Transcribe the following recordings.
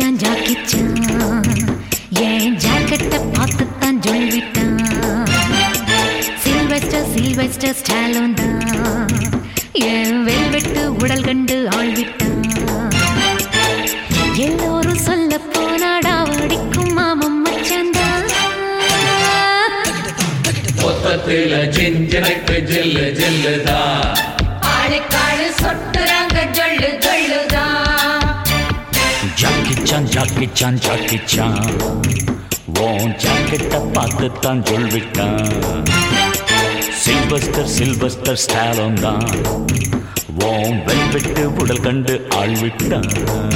Jackie Chan Jackie Chan ஏன் ஜாக்கெட்டை பார்த்துத்தான் சொல்லிட்டான் சில்வெஸ்டர் சில்வெஸ்டர் ஸ்டாலும் தான் என் வெல்வெட்டு உடல் கண்டு ஆழ்விட்டான் எல்லோரும் சொல்ல போனாடா வடிக்கும் மாமம் மச்சந்தான் மொத்தத்தில சிஞ்சனக்கு ஜில்லு ஜில்லுதா ஆளுக்காளு சொட்டுறாங்க ஜொல்லு ஜொல்லுதான் ஜாக்கிச்சான் ஜாக்கிச்சான் ஜாக்கிச்சான் உன் ஜாக்கெட்டை பார்த்துத்தான் சொல்விட்டான் சில்வஸ்டர் சில்வஸ்டர் ஸ்டாலும் தான் உன் வெல்வெட்டு உடல் கண்டு ஆழ்விட்டான்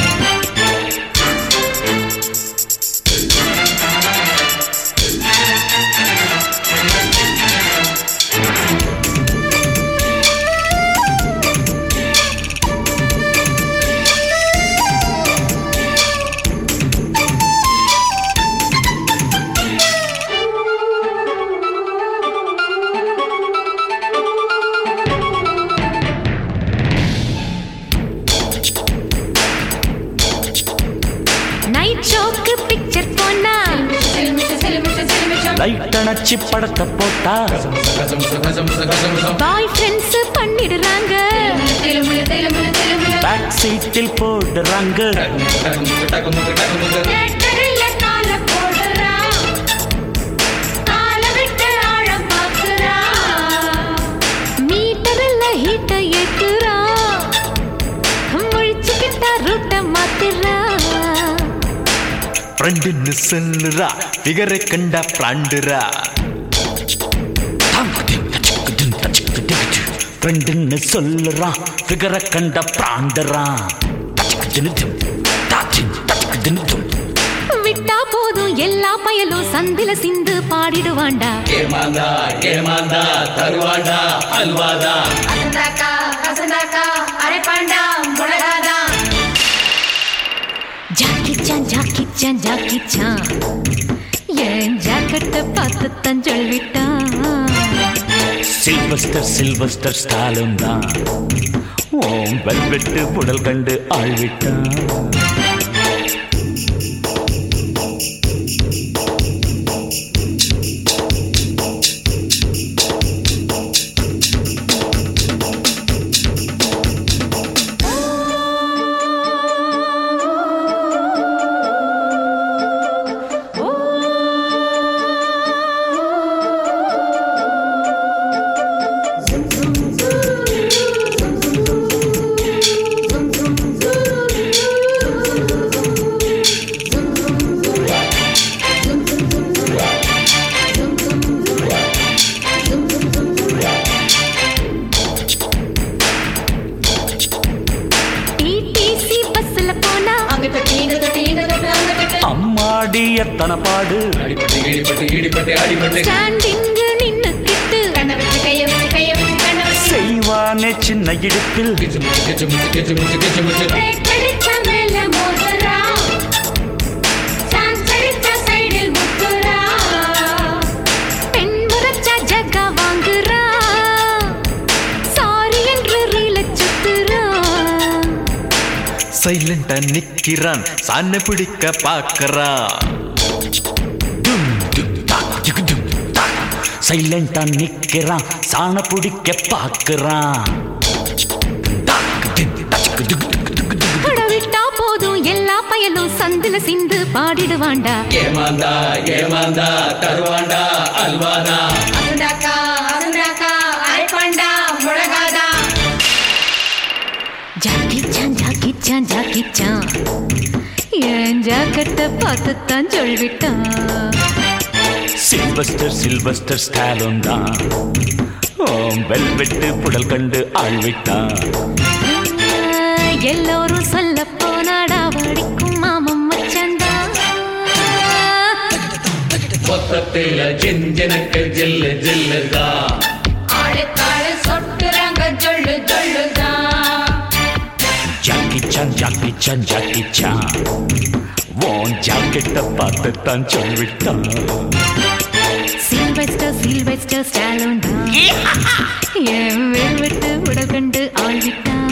நைட் ஷோக்கு பிக்சர் போனா சிலுமிஷம் சிலுமிஷம் சிலுமிஷம் லைட் அணைச்சி படத்தை போட்டா கசம் கசம் கசம் பாய் ஃப்ரெண்ட்ஸ் பண்ணிடுறாங்க திலுமுலு திலுமுலு திலுமுலு பேக் சீட்டில் போடுறாங்க தேட்டரில் கால போடுறான் கால விட்டு ஆழம் பார்க்குறான் மீட்டர்ல ஹீட்ட ஏத்துறா முழிச்சுக்கிட்டா ரூட்ட மாத்துறா ஃப்ரெண்டுன்னு சொல்லுறா ஃபிகரை கண்டா பிராண்டுரா ஃப்ரெண்டுன்னு சொல்லுறான் ஃபிகரை கண்ட பிராண்டறான் விட்டா போதும் எல்லா பயலும் சந்தில சிந்து பாடிடுவாண்டா ஏமாந்தா ஏமாந்தா தருவாண்டா அல்வாதா அசந்தாக்கா அசந்தாக்கா அரைப்பாண்டா முழகாதான் ஜாக்கிச்சான் ஜாக்கிச்சான் ஜாக்கிச்சான் என் ஜாக்கெட்டை பார்த்துத்தான் சொல்லிட்டான் சில்வஸ்டர் சில்வஸ்டர் ஸ்டாலும் தான் ஓம் வெல்வெட்டு உடல் கண்டு ஆழ்விட்டான் டிடிசி பஸ்ல போனா அங்க தொட்டி இங்க தொட்டி இங்க தொட்டு அங்க தொட்டு அம்மாடி எத்தனை பாடு அடிப்பட்டு இடிப்பட்டு இடிப்பட்டு அடிப்பட்டு ஸ்டாண்டிங்கு நின்னுக்கிட்டு கண்ணை வச்சு கையை வச்சு கையை வச்சு கண்ணை வச்சு செய்வானே சின்ன இடுப்பில் கிச்சு முச்சு கிச்சு முச்சு கிச்சு முச்சு கிச்சு முச்சு பிரேக் அடிச்சா மேல மோதுறான் சான்ஸ் அடிச்சா சைடில் முக்குறான் பெண் முறைச்சா ஜகா வாங்குறா சாரி என்று ரீல சுத்துறா சைலண்டா நிக்கிறான் சான்ன பிடிக்க பாக்குறான் சைலண்டா நிக்கிறான் சாண பிடிக்க பாக்குறான் அட விட்டா போதும் எல்லா பயலும் சந்தில சிந்து பாடிடுவாண்டா ஏமாந்தா ஏமாந்தா தருவாண்டா அல்வாதா அசந்தாக்கா அசந்தாக்கா அரைப்பாண்டா முழகாதான் ஜாக்கிச்சான் ஜாக்கிச்சான் ஜாக்கிச்சான் என் ஜாக்கெட்டை பார்த்துத்தான் சொல்லிட்டான் சில்வஸ்டர் சில்வஸ்டர் ஸ்டாலும் தான் ஓம் வெல்வெட்டு புடல் கண்டு ஆழ்விட்டான் எல்லோரும் சொல்ல போனாடா வடிக்கும் மாமம் மச்சந்தா மொத்தத்தில சிஞ்சனக்கு ஜில்லு ஜில்லுதா ஆளுக்காளு சொட்டுறாங்க ஜொல்லு ஜொல்லுதான் ஜாக்கிச்சான் ஜாக்கிச்சான் ஜாக்கிச்சான் உன் ஜாக்கெட்டை பார்த்துத்தான் சொல்விட்டான் சில்வெஸ்டர் சில்வெஸ்டர் ஸ்டாலும் தான் என் விட்டு உடல் கண்டு ஆழ்விட்டான்